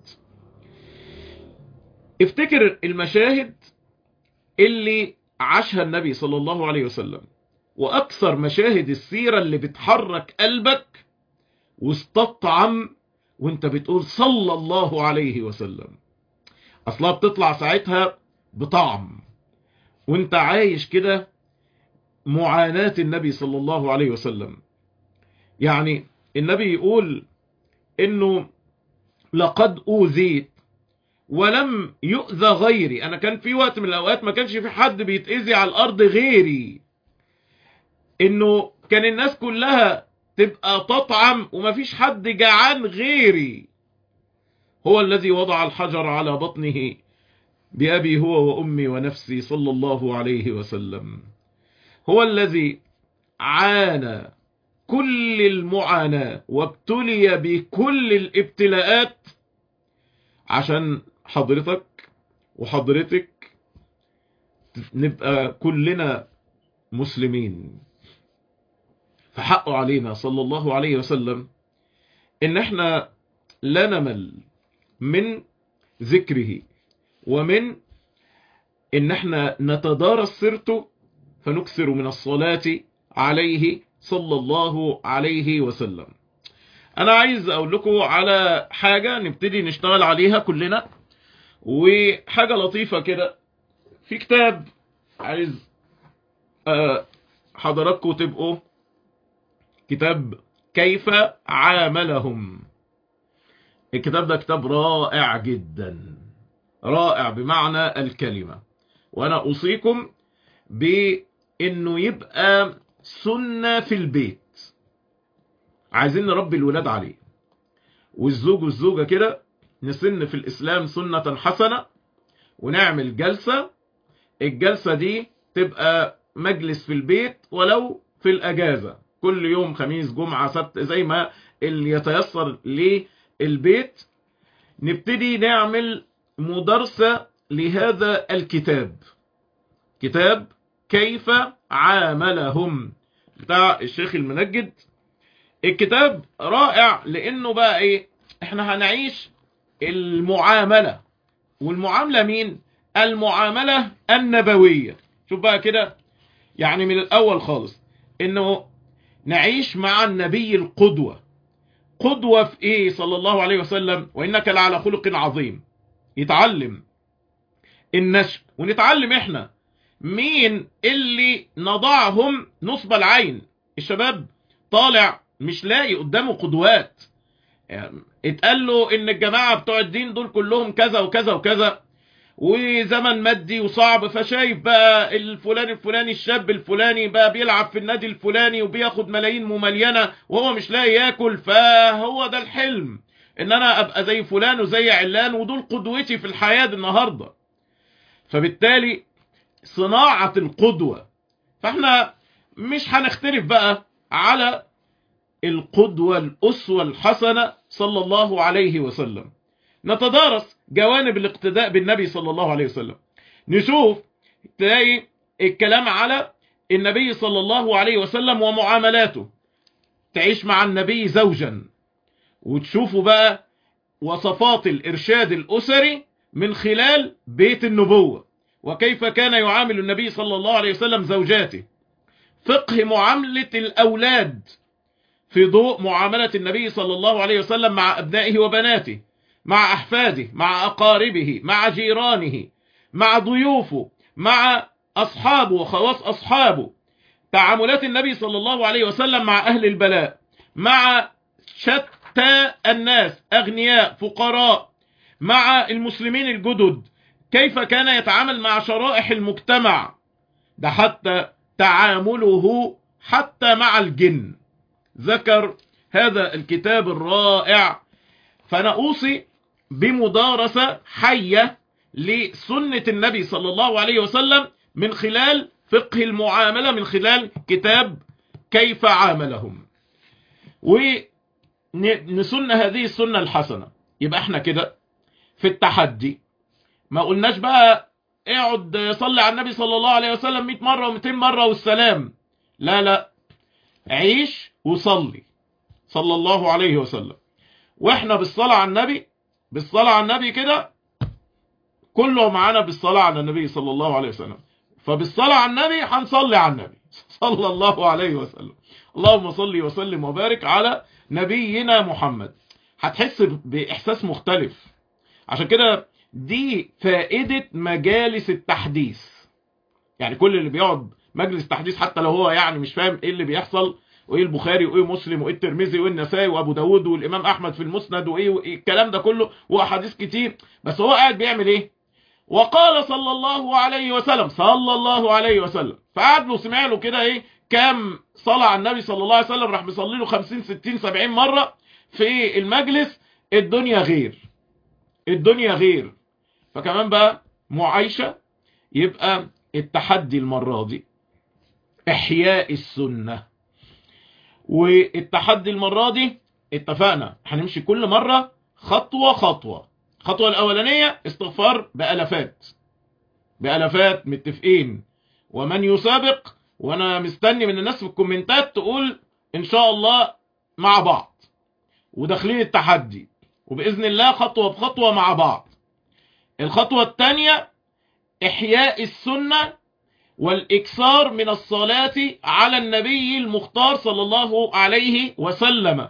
افتكر المشاهد اللي عاشها النبي صلى الله عليه وسلم وأكثر مشاهد السيرة اللي بتحرك قلبك واستطعم وانت بتقول صلى الله عليه وسلم أصلا بتطلع ساعتها بطعم وانت عايش كده معاناة النبي صلى الله عليه وسلم يعني النبي يقول انه لقد اوذيت ولم يؤذى غيري انا كان في وقت من الاوقات ما كانش في حد بيتأذي على الارض غيري انه كان الناس كلها تبقى تطعم ومفيش حد جعان غيري هو الذي وضع الحجر على بطنه بأبي هو وأمي ونفسي صلى الله عليه وسلم هو الذي عانى كل المعاناة وابتلي بكل الابتلاءات عشان حضرتك وحضرتك نبقى كلنا مسلمين فحقه علينا صلى الله عليه وسلم ان احنا لا نمل من ذكره ومن ان احنا نتدارس سيرته فنكثر من الصلاة عليه صلى الله عليه وسلم انا عايز اقول لكم على حاجة نبتدي نشتغل عليها كلنا وحاجة لطيفة كده في كتاب عايز حضراتكم تبقوا كتاب كيف عاملهم الكتاب ده كتاب رائع جدا رائع بمعنى الكلمة وانا اوصيكم بانه يبقى سنة في البيت عايزين نربي الولاد عليه والزوج والزوجة كده نسن في الاسلام سنة حسنة ونعمل جلسة الجلسة دي تبقى مجلس في البيت ولو في الاجازة كل يوم خميس جمعة سبت زي ما اللي يتيسر للبيت نبتدي نعمل مدرسة لهذا الكتاب كتاب كيف عاملهم بتاع الشيخ المنجد الكتاب رائع لانه بقى ايه احنا هنعيش المعاملة والمعاملة مين المعاملة النبوية شوف بقى كده يعني من الاول خالص انه نعيش مع النبي القدوة قدوة في ايه صلى الله عليه وسلم وانك لعلى خلق عظيم يتعلم النشء ونتعلم احنا مين اللي نضعهم نصب العين الشباب طالع مش لاقي قدامه قدوات يعني اتقال له ان الجماعة بتوع الدين دول كلهم كذا وكذا وكذا وزمن مادي وصعب فشايف بقى الفلان الفلاني الشاب الفلاني بقى بيلعب في النادي الفلاني وبياخد ملايين مملينة وهو مش لاقي ياكل فهو ده الحلم ان انا ابقى زي فلان وزي علان ودول قدوتي في الحياة النهاردة فبالتالي صناعة القدوة فاحنا مش هنختلف بقى على القدوة الأسوة الحسنة صلى الله عليه وسلم نتدارس جوانب الاقتداء بالنبي صلى الله عليه وسلم نشوف تلاقي الكلام على النبي صلى الله عليه وسلم ومعاملاته تعيش مع النبي زوجا وتشوفوا بقى وصفات الإرشاد الأسري من خلال بيت النبوة وكيف كان يعامل النبي صلى الله عليه وسلم زوجاته فقه معاملة الأولاد في ضوء معاملة النبي صلى الله عليه وسلم مع أبنائه وبناته مع أحفاده مع أقاربه مع جيرانه مع ضيوفه مع أصحابه وخواص أصحابه تعاملات النبي صلى الله عليه وسلم مع أهل البلاء مع شتى الناس أغنياء فقراء مع المسلمين الجدد كيف كان يتعامل مع شرائح المجتمع ده حتى تعامله حتى مع الجن ذكر هذا الكتاب الرائع فأنا أوصي بمدارسة حية لسنة النبي صلى الله عليه وسلم من خلال فقه المعاملة من خلال كتاب كيف عاملهم ونسن هذه السنة الحسنة يبقى احنا كده في التحدي ما قلناش بقى اقعد صلي على النبي صلى الله عليه وسلم 100 مرة و200 مرة والسلام لا لا عيش وصلي صلى الله عليه وسلم واحنا بالصلاة على النبي بالصلاة على النبي كده كله معانا بالصلاة على النبي صلى الله عليه وسلم فبالصلاة على النبي هنصلي على النبي صلى الله عليه وسلم اللهم صل وسلم وبارك على نبينا محمد هتحس بإحساس مختلف عشان كده دي فائدة مجالس التحديث يعني كل اللي بيقعد مجلس تحديث حتى لو هو يعني مش فاهم ايه اللي بيحصل وايه البخاري وايه مسلم وايه الترمذي وايه النسائي وابو داود والامام احمد في المسند وايه, وإيه الكلام ده كله واحاديث كتير بس هو قاعد بيعمل ايه وقال صلى الله عليه وسلم صلى الله عليه وسلم فقعد له سمع له كده ايه كام صلاه على النبي صلى الله عليه وسلم راح بيصلي له 50 60 70 مره في المجلس الدنيا غير الدنيا غير فكمان بقى معايشه يبقى التحدي المره دي احياء السنه والتحدي المرة دي اتفقنا هنمشي كل مرة خطوة خطوة الخطوة الأولانية استغفار بألفات بألفات متفقين ومن يسابق وانا مستني من الناس في الكومنتات تقول ان شاء الله مع بعض وداخلين التحدي وبإذن الله خطوة بخطوة مع بعض الخطوة الثانية إحياء السنة والإكثار من الصلاة على النبي المختار صلى الله عليه وسلم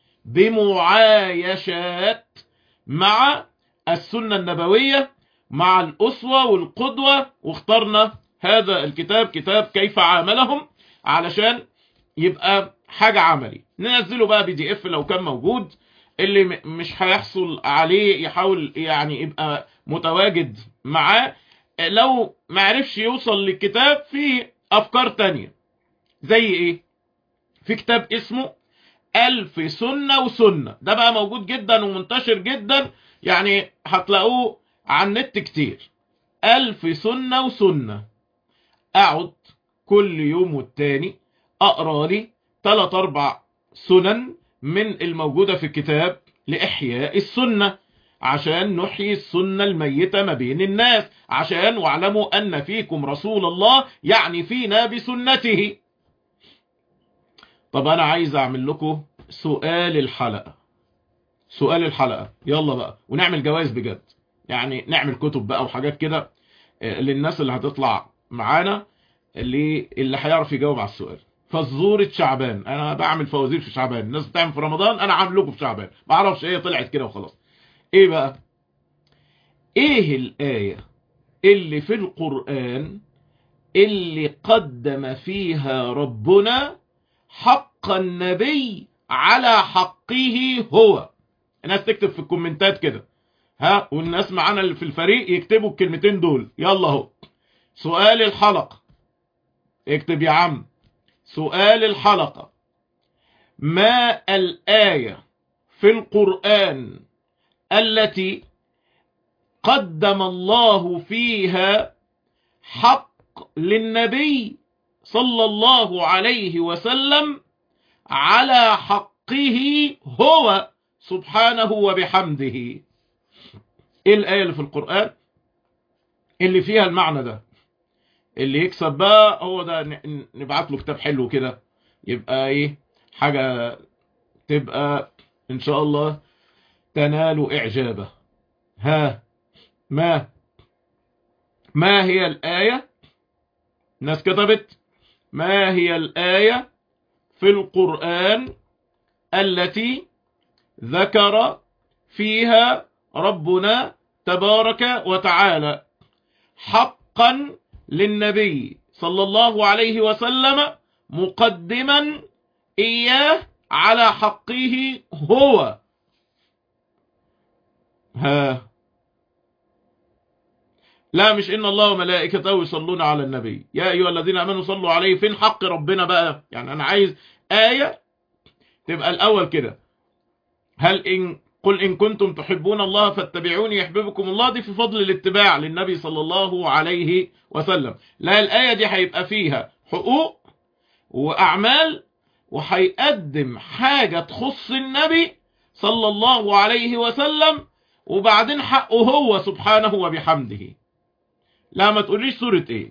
بمعايشات مع السنة النبوية مع الأسوة والقدوة واخترنا هذا الكتاب كتاب كيف عاملهم علشان يبقى حاجة عملي ننزله بقى بي دي اف لو كان موجود اللي م- مش هيحصل عليه يحاول يعني يبقى متواجد معاه لو ما عرفش يوصل للكتاب في افكار تانية زي ايه في كتاب اسمه ألف سنة وسنة ده بقى موجود جدا ومنتشر جدا يعني هتلاقوه على النت كتير ألف سنة وسنة أقعد كل يوم والتاني أقرأ لي تلات أربع سنن من الموجودة في الكتاب لإحياء السنة عشان نحيي السنة الميتة ما بين الناس عشان واعلموا أن فيكم رسول الله يعني فينا بسنته طب أنا عايز أعمل لكم سؤال الحلقة سؤال الحلقة يلا بقى ونعمل جوائز بجد يعني نعمل كتب بقى وحاجات كده آه، للناس اللي هتطلع معانا اللي اللي هيعرف يجاوب على السؤال فزورة شعبان انا بعمل فوازير في شعبان الناس بتعمل في رمضان انا عامل لكم في شعبان ما اعرفش ايه طلعت كده وخلاص ايه بقى ايه الآية اللي في القرآن اللي قدم فيها ربنا حق النبي على حقه هو الناس تكتب في الكومنتات كده ها والناس معانا اللي في الفريق يكتبوا الكلمتين دول يلا اهو سؤال الحلقة اكتب يا عم سؤال الحلقة ما الآية في القرآن التي قدم الله فيها حق للنبي صلى الله عليه وسلم على حقه هو سبحانه وبحمده ايه الآية اللي في القرآن اللي فيها المعنى ده اللي يكسب بقى هو ده ن- نبعت له كتاب حلو كده يبقى ايه حاجة تبقى ان شاء الله تنال اعجابه ها ما ما هي الآية ناس كتبت ما هي الآية في القرآن التي ذكر فيها ربنا تبارك وتعالى حقا للنبي صلى الله عليه وسلم مقدما إياه على حقه هو ها لا مش إن الله وملائكته يصلون على النبي يا أيها الذين آمنوا صلوا عليه فين حق ربنا بقى يعني أنا عايز آية تبقى الأول كده هل إن قل إن كنتم تحبون الله فاتبعوني يحببكم الله دي في فضل الاتباع للنبي صلى الله عليه وسلم لا الآية دي هيبقى فيها حقوق وأعمال وهيقدم حاجة تخص النبي صلى الله عليه وسلم وبعدين حقه هو سبحانه وبحمده لا ما تقوليش سورة ايه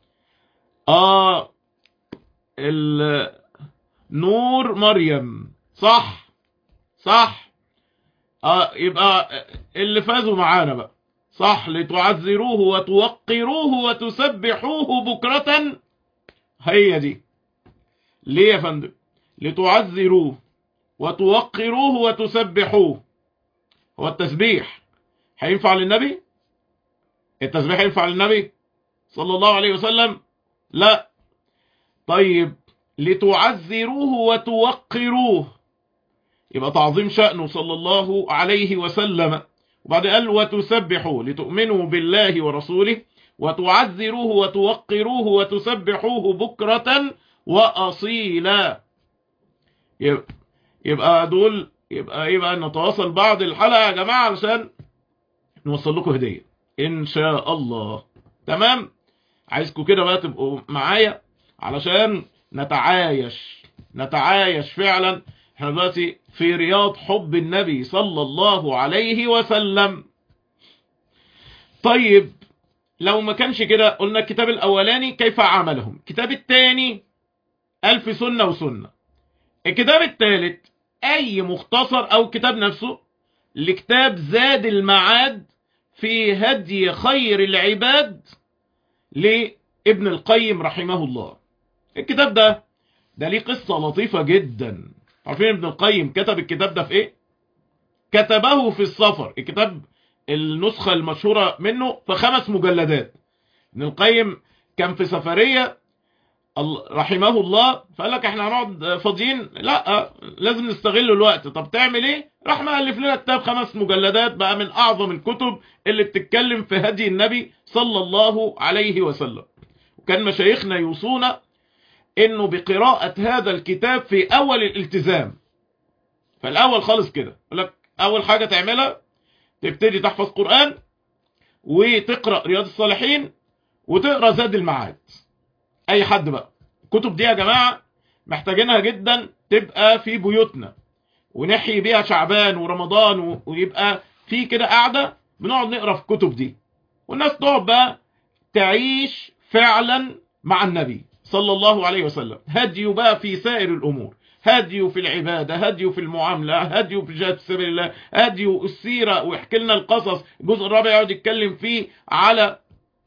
اه ال نور مريم صح صح اه يبقى اللي فازوا معانا بقى صح لتعذروه وتوقروه وتسبحوه بكرة هي دي ليه يا فندم لتعذروه وتوقروه وتسبحوه هو التسبيح هينفع للنبي التسبيح ينفع للنبي صلى الله عليه وسلم لا طيب لتعذروه وتوقروه يبقى تعظيم شأنه صلى الله عليه وسلم وبعد قال وتسبحوه لتؤمنوا بالله ورسوله وتعذروه وتوقروه وتسبحوه بكرة وأصيلا يبقى, يبقى دول يبقى يبقى نتواصل بعد الحلقة يا جماعة علشان نوصل لكم هدية إن شاء الله تمام عايزكم كده بقى تبقوا معايا علشان نتعايش نتعايش فعلا احنا دلوقتي في رياض حب النبي صلى الله عليه وسلم طيب لو ما كانش كده قلنا الكتاب الاولاني كيف عملهم الكتاب الثاني الف سنة وسنة الكتاب الثالث اي مختصر او كتاب نفسه لكتاب زاد المعاد في هدي خير العباد لابن القيم رحمه الله الكتاب ده ده ليه قصة لطيفة جدا عارفين ابن القيم كتب الكتاب ده في ايه كتبه في السفر الكتاب النسخة المشهورة منه في خمس مجلدات ابن القيم كان في سفرية رحمه الله فقال لك احنا هنقعد فاضيين لا لازم نستغل الوقت طب تعمل ايه راح مؤلف لنا كتاب خمس مجلدات بقى من اعظم الكتب اللي بتتكلم في هدي النبي صلى الله عليه وسلم وكان مشايخنا يوصونا انه بقراءة هذا الكتاب في اول الالتزام فالاول خالص كده يقول لك اول حاجة تعملها تبتدي تحفظ قرآن وتقرأ رياض الصالحين وتقرأ زاد المعاد اي حد بقى الكتب دي يا جماعة محتاجينها جدا تبقى في بيوتنا ونحيي بيها شعبان ورمضان ويبقى في كده قاعدة بنقعد نقرأ في الكتب دي والناس تقعد بقى تعيش فعلا مع النبي صلى الله عليه وسلم هدي بقى في سائر الأمور هدي في العبادة هدي في المعاملة هدي في جهاد سبيل الله هدي السيرة ويحكي لنا القصص الجزء الرابع يقعد يتكلم فيه على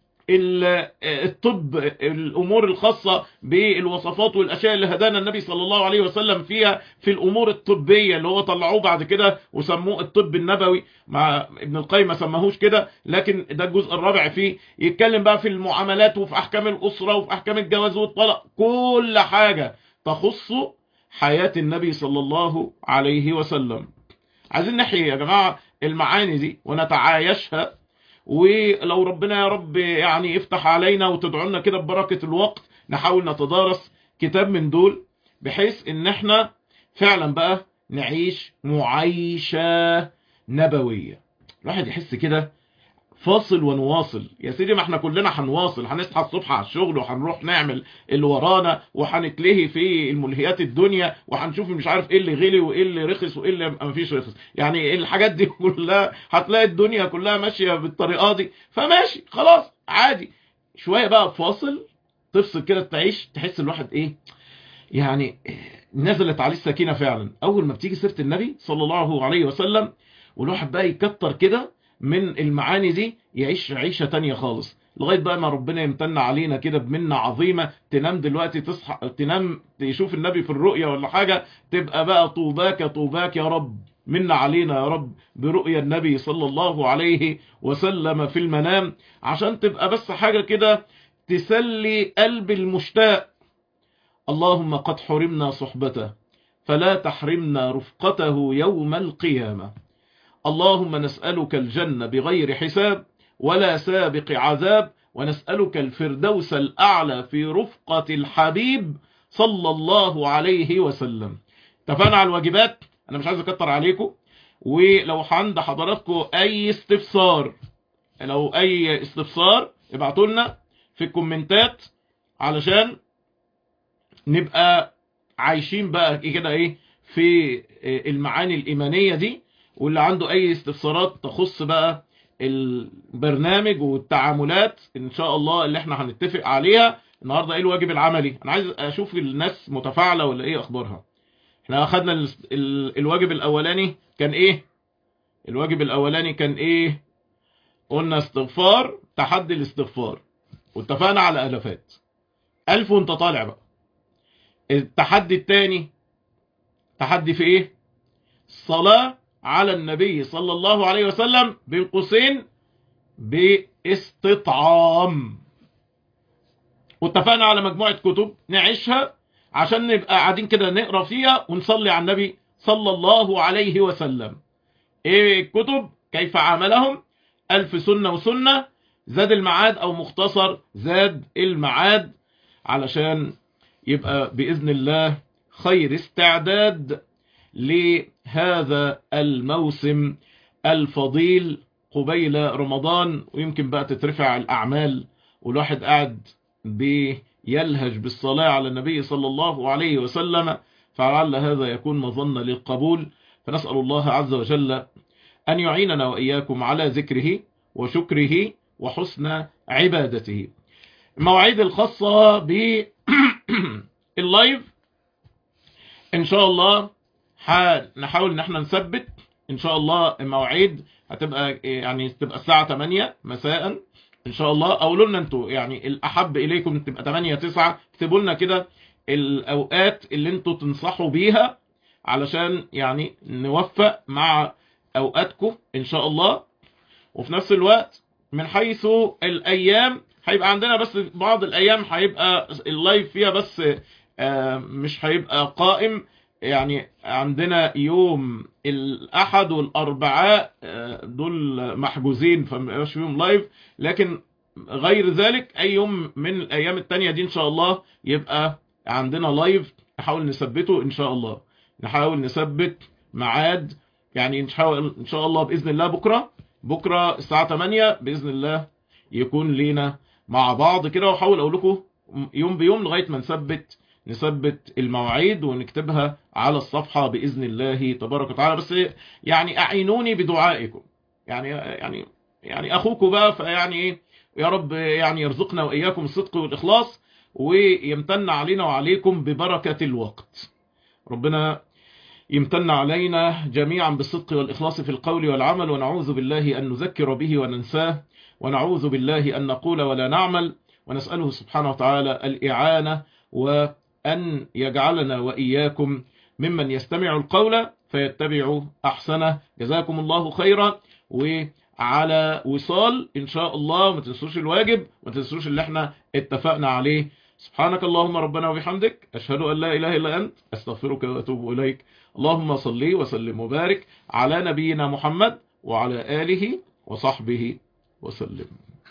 الطب الامور الخاصة بالوصفات والاشياء اللي هدانا النبي صلى الله عليه وسلم فيها في الامور الطبية اللي هو طلعوه بعد كده وسموه الطب النبوي مع ابن القيم ما سماهوش كده لكن ده الجزء الرابع فيه يتكلم بقى في المعاملات وفي احكام الاسرة وفي احكام الجواز والطلاق كل حاجة تخص حياة النبي صلى الله عليه وسلم عايزين نحيي يا جماعة المعاني دي ونتعايشها ولو ربنا يا رب يعني يفتح علينا وتدعو لنا كده ببركة الوقت نحاول نتدارس كتاب من دول بحيث ان احنا فعلا بقى نعيش معايشة نبوية الواحد يحس كده فاصل ونواصل يا سيدي ما احنا كلنا هنواصل هنصحى الصبح على الشغل وهنروح نعمل اللي ورانا وهنتلهي في الملهيات الدنيا وهنشوف مش عارف ايه اللي غلي وايه اللي رخص وايه اللي ما فيش رخص يعني الحاجات دي كلها هتلاقي الدنيا كلها ماشيه بالطريقه دي فماشي خلاص عادي شويه بقى فاصل تفصل كده تعيش تحس الواحد ايه يعني نزلت عليه السكينه فعلا اول ما بتيجي سيره النبي صلى الله عليه وسلم والواحد بقى يكتر كده من المعاني دي يعيش عيشة تانية خالص لغاية بقى ما ربنا يمتن علينا كده بمنة عظيمة تنام دلوقتي تصحى تنام تشوف النبي في الرؤية ولا حاجة تبقى بقى طوباك طوباك يا رب من علينا يا رب برؤية النبي صلى الله عليه وسلم في المنام عشان تبقى بس حاجة كده تسلي قلب المشتاق اللهم قد حرمنا صحبته فلا تحرمنا رفقته يوم القيامة اللهم نسألك الجنة بغير حساب ولا سابق عذاب ونسألك الفردوس الأعلى في رفقة الحبيب صلى الله عليه وسلم اتفقنا على الواجبات أنا مش عايز أكتر عليكم ولو عند حضراتكم أي استفسار لو أي استفسار ابعتوا لنا في الكومنتات علشان نبقى عايشين بقى كده ايه في المعاني الإيمانية دي واللي عنده اي استفسارات تخص بقى البرنامج والتعاملات ان شاء الله اللي احنا هنتفق عليها النهاردة ايه الواجب العملي انا عايز اشوف الناس متفاعلة ولا ايه اخبارها احنا اخدنا ال ال الواجب الاولاني كان ايه الواجب الاولاني كان ايه قلنا استغفار تحدي الاستغفار واتفقنا على الافات الف وانت طالع بقى التحدي التاني تحدي في ايه الصلاه على النبي صلى الله عليه وسلم بين قوسين باستطعام واتفقنا على مجموعة كتب نعيشها عشان نبقى قاعدين كده نقرا فيها ونصلي على النبي صلى الله عليه وسلم ايه الكتب كيف عملهم ألف سنة وسنة زاد المعاد او مختصر زاد المعاد علشان يبقى بإذن الله خير استعداد لهذا الموسم الفضيل قبيل رمضان ويمكن بقى تترفع الأعمال والواحد قاعد بيلهج بالصلاة على النبي صلى الله عليه وسلم فلعل هذا يكون مظنة للقبول فنسأل الله عز وجل أن يعيننا وإياكم على ذكره وشكره وحسن عبادته المواعيد الخاصة باللايف إن شاء الله هنحاول ان احنا نثبت ان شاء الله المواعيد هتبقى يعني تبقى الساعة 8 مساء ان شاء الله قولوا لنا انتوا يعني الاحب اليكم تبقى 8 9 اكتبوا لنا كده الاوقات اللي انتوا تنصحوا بيها علشان يعني نوفق مع اوقاتكم ان شاء الله وفي نفس الوقت من حيث الايام هيبقى عندنا بس بعض الايام هيبقى اللايف فيها بس آه، مش هيبقى قائم يعني عندنا يوم الاحد والاربعاء آه، دول محجوزين فمبقاش فيهم لايف لكن غير ذلك اي يوم من الايام التانية دي ان شاء الله يبقى عندنا لايف نحاول نثبته ان شاء الله نحاول نثبت ميعاد يعني نحاول ان شاء الله باذن الله بكره بكره الساعه 8 باذن الله يكون لينا مع بعض كده واحاول اقول لكم يوم بيوم لغايه ما نثبت نثبت المواعيد ونكتبها على الصفحه باذن الله تبارك وتعالى بس يعني اعينوني بدعائكم يعني يعني يعني اخوكم بقى فيعني ايه يا رب يعني يرزقنا واياكم الصدق والاخلاص ويمتن علينا وعليكم ببركه الوقت ربنا يمتن علينا جميعا بالصدق والإخلاص في القول والعمل ونعوذ بالله أن نذكر به وننساه ونعوذ بالله أن نقول ولا نعمل ونسأله سبحانه وتعالى الإعانة وأن يجعلنا وإياكم ممن يستمع القول فيتبع أحسنه جزاكم الله خيرا وعلى وصال إن شاء الله ما تنسوش الواجب ما تنسوش اللي احنا اتفقنا عليه سبحانك اللهم ربنا وبحمدك أشهد أن لا إله إلا أنت أستغفرك وأتوب إليك اللهم صل وسلم وبارك على نبينا محمد وعلى آله وصحبه وسلم